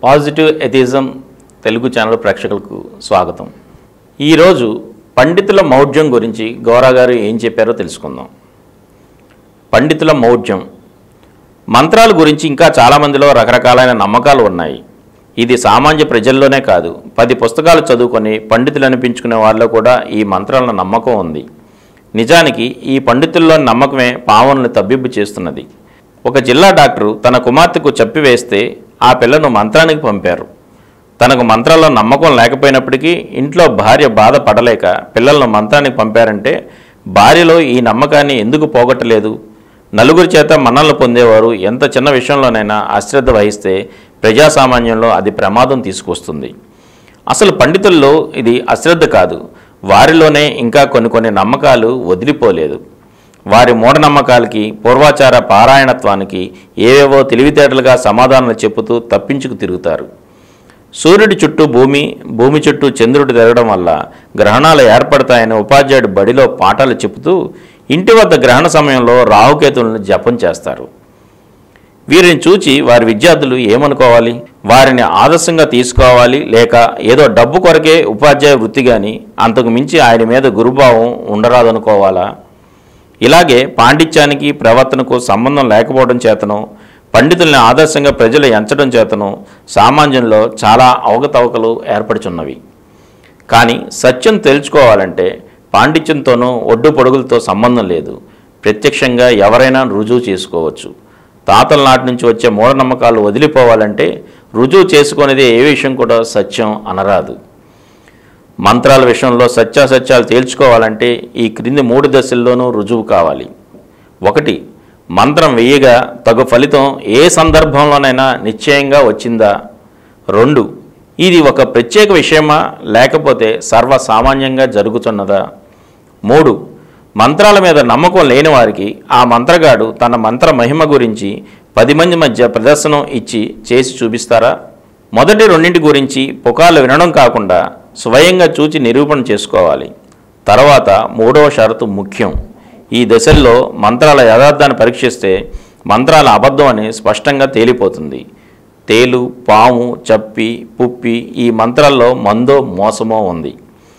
positive atheism Telugu channel ప్రేక్షకులకు స్వాగతం ఈరోజు పండితుల మౌఢ్యం గురించి గౌరా గారు ఏం చెప్పారో తెలుసుకుందాం పండితుల మౌఢ్యం మంత్రాల గురించి ఇంకా చాలామందిలో రకరకాలైన నమ్మకాలు ఉన్నాయి ఇది సామాన్య ప్రజల్లోనే కాదు పది పుస్తకాలు చదువుకొని పండితులు అనిపించుకునే వాళ్ళలో కూడా ఈ మంత్రాల నమ్మకం ఉంది నిజానికి ఈ పండితుల్లో నమ్మకమే పావనుని తబ్బిబ్బు చేస్తున్నది ఒక జిల్లా డాక్టరు తన కుమార్తెకు చెప్పివేస్తే ఆ పిల్లను మంత్రానికి పంపారు తనకు మంత్రాల్లో నమ్మకం లేకపోయినప్పటికీ ఇంట్లో భార్య బాధపడలేక పిల్లలను మంత్రానికి పంపారంటే భార్యలో ఈ నమ్మకాన్ని ఎందుకు పోగొట్టలేదు నలుగురి చేత మన్నలు పొందేవారు ఎంత చిన్న విషయంలోనైనా అశ్రద్ధ వహిస్తే ప్రజాసామాన్యంలో అది ప్రమాదం తీసుకొస్తుంది అసలు పండితుల్లో ఇది అశ్రద్ధ కాదు వారిలోనే ఇంకా కొన్ని కొన్ని నమ్మకాలు వదిలిపోలేదు వారి మూఢనమ్మకాలకి పూర్వాచార పారాయణత్వానికి ఏవేవో తెలివితేటలుగా సమాధానాలు చెబుతూ తప్పించుకు తిరుగుతారు సూర్యుడి చుట్టూ భూమి భూమి చుట్టూ చంద్రుడు తిరగడం వల్ల గ్రహణాలు ఏర్పడతాయని ఉపాధ్యాయుడు బడిలో పాఠాలు చెబుతూ ఇంటి వద్ద గ్రహణ సమయంలో రాహుకేతులను జపం చేస్తారు వీరిని చూచి వారి విద్యార్థులు ఏమనుకోవాలి వారిని ఆదర్శంగా తీసుకోవాలి లేక ఏదో డబ్బు కొరకే ఉపాధ్యాయ వృత్తి కానీ అంతకు మించి ఆయన మీద గురుభావం ఉండరాదనుకోవాలా ఇలాగే పాండిత్యానికి ప్రవర్తనకు సంబంధం లేకపోవడం చేతను పండితుల్ని ఆదర్శంగా ప్రజలు ఎంచడం చేతను సామాన్యంలో చాలా అవకతవకలు ఏర్పడుచున్నవి కానీ సత్యం తెలుసుకోవాలంటే పాండిత్యంతోనూ ఒడ్డు పొడుగులతో సంబంధం లేదు ప్రత్యక్షంగా ఎవరైనా రుజువు చేసుకోవచ్చు తాతల నాటి నుంచి వచ్చే మూఢనమ్మకాలు వదిలిపోవాలంటే రుజువు చేసుకునేది ఏ విషయం కూడా సత్యం అనరాదు మంత్రాల విషయంలో సత్యాసత్యాలు తేల్చుకోవాలంటే ఈ క్రింది మూడు దశల్లోనూ రుజువు కావాలి ఒకటి మంత్రం వెయ్యగా తగు ఫలితం ఏ సందర్భంలోనైనా నిశ్చయంగా వచ్చిందా రెండు ఇది ఒక ప్రత్యేక విషయమా లేకపోతే సర్వసామాన్యంగా జరుగుతున్నదా మూడు మంత్రాల మీద నమ్మకం లేని వారికి ఆ మంత్రగాడు తన మంత్ర మహిమ గురించి పది మంది మధ్య ప్రదర్శనం ఇచ్చి చేసి చూపిస్తారా మొదటి రెండింటి గురించి పుకార్లు వినడం కాకుండా స్వయంగా చూచి నిరూపణ చేసుకోవాలి తర్వాత మూడవ షరతు ముఖ్యం ఈ దశల్లో మంత్రాల యథార్థాన్ని పరీక్షిస్తే మంత్రాల అబద్ధం అని స్పష్టంగా తేలిపోతుంది తేలు పాము చప్పి పుప్పి ఈ మంత్రాల్లో మందో మోసమో ఉంది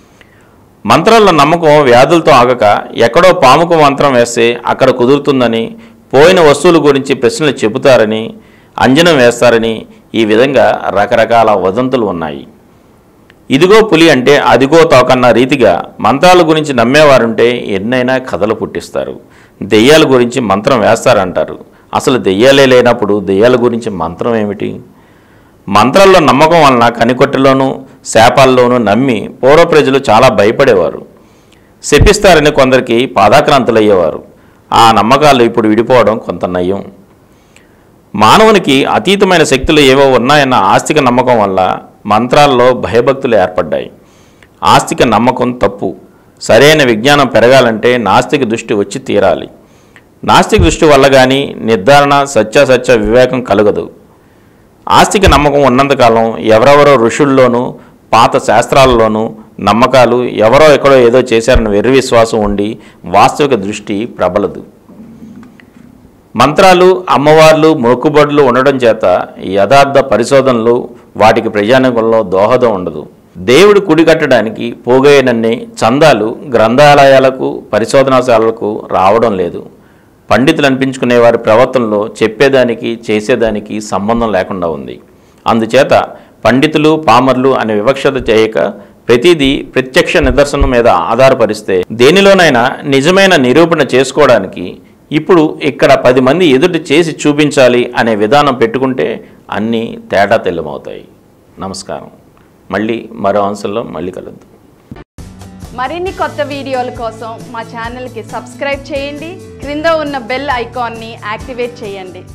మంత్రాల్లో నమ్మకం వ్యాధులతో ఆగక ఎక్కడో పాముకు మంత్రం వేస్తే అక్కడ కుదురుతుందని పోయిన వస్తువుల గురించి ప్రశ్నలు చెబుతారని అంజనం వేస్తారని ఈ విధంగా రకరకాల వదంతులు ఉన్నాయి ఇదిగో పులి అంటే అదిగో తోకన్న రీతిగా మంత్రాల గురించి నమ్మేవారుంటే ఎన్నైనా కథలు పుట్టిస్తారు దెయ్యాల గురించి మంత్రం వేస్తారంటారు అసలు దెయ్యాలే లేనప్పుడు దెయ్యాల గురించి మంత్రం ఏమిటి మంత్రాల్లో నమ్మకం వలన కనికొట్టెలోనూ శాపాల్లోనూ నమ్మి పూర్వ ప్రజలు చాలా భయపడేవారు శపిస్తారని కొందరికి పాదాక్రాంతులయ్యేవారు ఆ నమ్మకాలు ఇప్పుడు విడిపోవడం కొంత నయం మానవునికి అతీతమైన శక్తులు ఏవో ఉన్నాయన్న ఆస్తిక నమ్మకం వల్ల మంత్రాల్లో భయభక్తులు ఏర్పడ్డాయి ఆస్తిక నమ్మకం తప్పు సరైన విజ్ఞానం పెరగాలంటే నాస్తిక దృష్టి వచ్చి తీరాలి నాస్తిక దృష్టి వల్ల కానీ నిర్ధారణ సత్యాసత్య వివేకం కలగదు ఆస్తిక నమ్మకం ఉన్నంతకాలం ఎవరెవరో ఋషుల్లోనూ పాత శాస్త్రాలలోనూ నమ్మకాలు ఎవరో ఎక్కడో ఏదో చేశారన్న వెర్రి విశ్వాసం ఉండి వాస్తవిక దృష్టి ప్రబలదు మంత్రాలు అమ్మవార్లు మొక్కుబడులు ఉండడం చేత యథార్థ పరిశోధనలు వాటికి ప్రజానికంలో దోహదం ఉండదు దేవుడి కుడి కట్టడానికి పోగేయనన్ని చందాలు గ్రంథాలయాలకు పరిశోధనాశాలకు రావడం లేదు పండితులు అనిపించుకునే వారి ప్రవర్తనలో చెప్పేదానికి చేసేదానికి సంబంధం లేకుండా ఉంది అందుచేత పండితులు పామర్లు అనే వివక్షత చేయక ప్రతిదీ ప్రత్యక్ష నిదర్శనం మీద ఆధారపరిస్తే దేనిలోనైనా నిజమైన నిరూపణ చేసుకోవడానికి ఇప్పుడు ఇక్కడ పది మంది ఎదుట చేసి చూపించాలి అనే విధానం పెట్టుకుంటే అన్నీ తేడా తెల్లమవుతాయి నమస్కారం మళ్ళీ మరో అంశంలో మళ్ళీ కలుద్దాం మరిన్ని కొత్త వీడియోల కోసం మా ఛానల్కి సబ్స్క్రైబ్ చేయండి క్రింద ఉన్న బెల్ ఐకాన్ని యాక్టివేట్ చేయండి